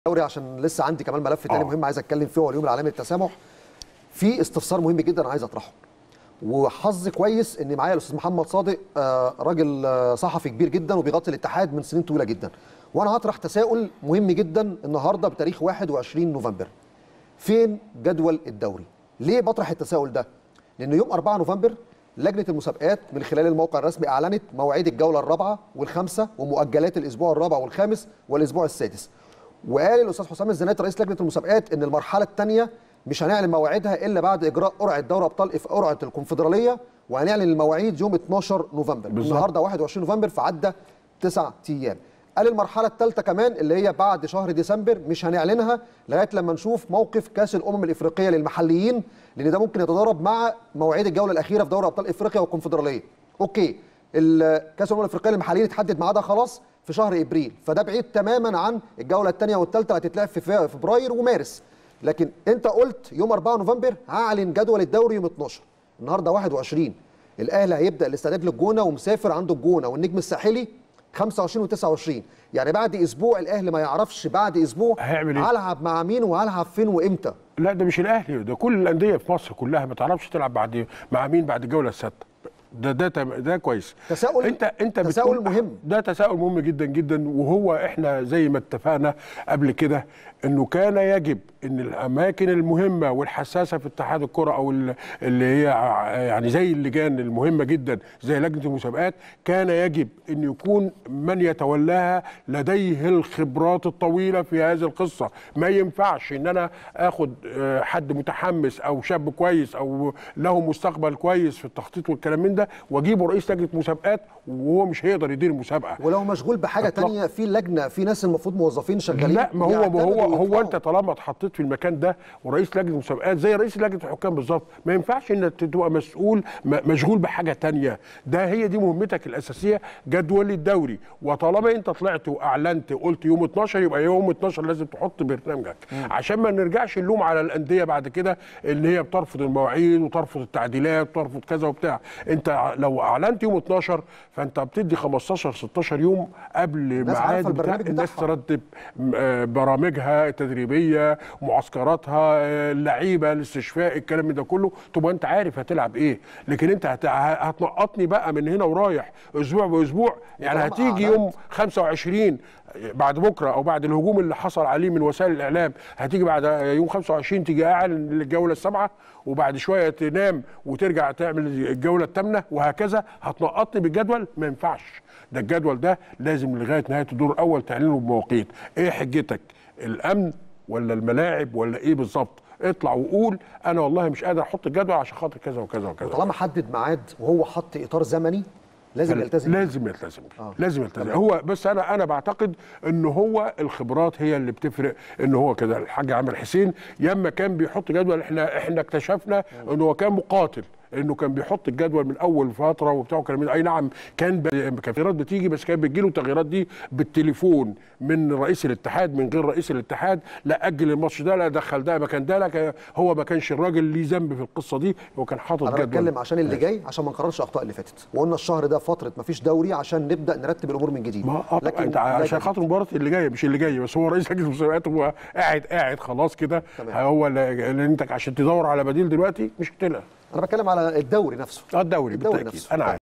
الدوري عشان لسه عندي كمان ملف تاني آه. مهم عايز اتكلم فيه هو اليوم العالمي للتسامح في استفسار مهم جدا عايز اطرحه وحظ كويس ان معايا الاستاذ محمد صادق آه، راجل آه، صحفي كبير جدا وبيغطي الاتحاد من سنين طويله جدا وانا هطرح تساؤل مهم جدا النهارده بتاريخ 21 نوفمبر فين جدول الدوري ليه بطرح التساؤل ده لان يوم 4 نوفمبر لجنه المسابقات من خلال الموقع الرسمي اعلنت مواعيد الجوله الرابعه والخامسه ومؤجلات الاسبوع الرابع والخامس والاسبوع السادس وقال الاستاذ حسام الزناتي رئيس لجنه المسابقات ان المرحله الثانيه مش هنعلن مواعيدها الا بعد اجراء قرعه دوري ابطال إف- قرعه الكونفدراليه وهنعلن المواعيد يوم 12 نوفمبر بالظبط. النهارده 21 نوفمبر فعدى تسع ايام قال المرحله الثالثه كمان اللي هي بعد شهر ديسمبر مش هنعلنها لغايه لما نشوف موقف كاس الامم الافريقيه للمحليين لان ده ممكن يتضارب مع مواعيد الجوله الاخيره في دوري ابطال افريقيا والكونفدراليه اوكي ال- كاس الامم الافريقيه للمحليين اتحدد ميعادها خلاص في شهر ابريل فده بعيد تماما عن الجوله الثانيه والثالثه اللي هتتلعب في في فبراير ومارس لكن انت قلت يوم 4 نوفمبر هعلن جدول الدوري يوم 12 النهارده 21 الاهلي هيبدا الاستعداد للجونه ومسافر عنده الجونه والنجم الساحلي 25 و29 يعني بعد اسبوع الاهلي ما يعرفش بعد اسبوع هيعمل إيه؟ هلعب مع مين وهلعب فين وامتى لا ده مش الاهلي ده كل الانديه في مصر كلها ما تعرفش تلعب بعد مع مين بعد الجوله السادسه ده ده تم- ده كويس تساؤل- انت انت تساؤل بتقول- مهم. ده تساؤل مهم جدا جدا وهو احنا زي ما اتفقنا قبل كده انه كان يجب ان الاماكن المهمه والحساسه في اتحاد الكره او ال- اللي هي ع- يعني زي اللجان المهمه جدا زي لجنه المسابقات كان يجب ان يكون من يتولاها لديه الخبرات الطويله في هذه القصه ما ينفعش ان انا اخد آه، حد متحمس او شاب كويس او له مستقبل كويس في التخطيط والكلام من ده واجيبه رئيس لجنه مسابقات وهو مش هيقدر يدير المسابقه ولو مشغول بحاجه إطلاق. تانية في لجنه في ناس المفروض موظفين شغالين لا ما هو ما يعتمدوا هو هو ويطلعوا. انت طالما اتحطيت في المكان ده ورئيس لجنه مسابقات زي رئيس لجنه الحكام بالظبط ما ينفعش انك تبقى مسؤول م- مشغول بحاجه تانية ده هي دي مهمتك الاساسيه جدول الدوري وطالما انت طلعت واعلنت قلت يوم 12 يبقى يوم 12 لازم تحط برنامجك عشان ما نرجعش اللوم على الانديه بعد كده اللي هي بترفض المواعيد وترفض التعديلات وترفض كذا وبتاع انت لو اعلنت يوم 12 فانت بتدي 15 16 يوم قبل الناس عارفة ميعاد بتاع البرنامج الناس بتاعها. ترتب م- آه، برامجها التدريبيه معسكراتها آه، اللعيبه الاستشفاء الكلام من ده كله تبقى انت عارف هتلعب ايه لكن انت هت- ه- هتنقطني بقى من هنا ورايح اسبوع باسبوع يعني وطالما هتيجي أعلنت. يوم 25 بعد بكره او بعد الهجوم اللي حصل عليه من وسائل الاعلام هتيجي بعد يوم 25 تيجي اعلن الجوله السابعه وبعد شويه تنام وترجع تعمل الجوله الثامنه وهكذا هتنقطني بالجدول ما ينفعش ده الجدول ده لازم لغايه نهايه الدور الاول تعلنه بمواقيت ايه حجتك الامن ولا الملاعب ولا ايه بالظبط اطلع وقول انا والله مش قادر احط الجدول عشان خاطر كذا وكذا وكذا طالما حدد ميعاد وهو حط اطار زمني لازم يلتزم لازم يلتزم آه. آه. لازم يلتزم هو بس انا انا بعتقد ان هو الخبرات هي اللي بتفرق ان هو كده الحاج عامر حسين ياما كان بيحط جدول احنا احنا اكتشفنا ان هو كان مقاتل انه كان بيحط الجدول من اول فتره وبتاع وكلام من ده. اي نعم كان ب- كان تغييرات بتيجي بس كان بتجيله التغييرات دي بالتليفون من رئيس الاتحاد من غير رئيس الاتحاد لا اجل الماتش ده لا دخل ده مكان ده لا كان- هو ما كانش الراجل ليه ذنب في القصه دي هو كان حاطط انا جدول بتكلم عشان اللي جاي عشان ما نكررش الاخطاء اللي فاتت وقلنا الشهر ده فتره ما فيش دوري عشان نبدا نرتب الامور من جديد ما آه طبعا انت عشان لكن- خاطر المباراه اللي جايه مش اللي جايه بس هو رئيس لجنه المسابقات هو قاعد قاعد خلاص كده تمام. هو اللي اللي انت عشان تدور على بديل دلوقتي مش هتلاقي انا بتكلم على الدوري نفسه اه الدوري الدوري بالتاكيد نفسه. انا عارف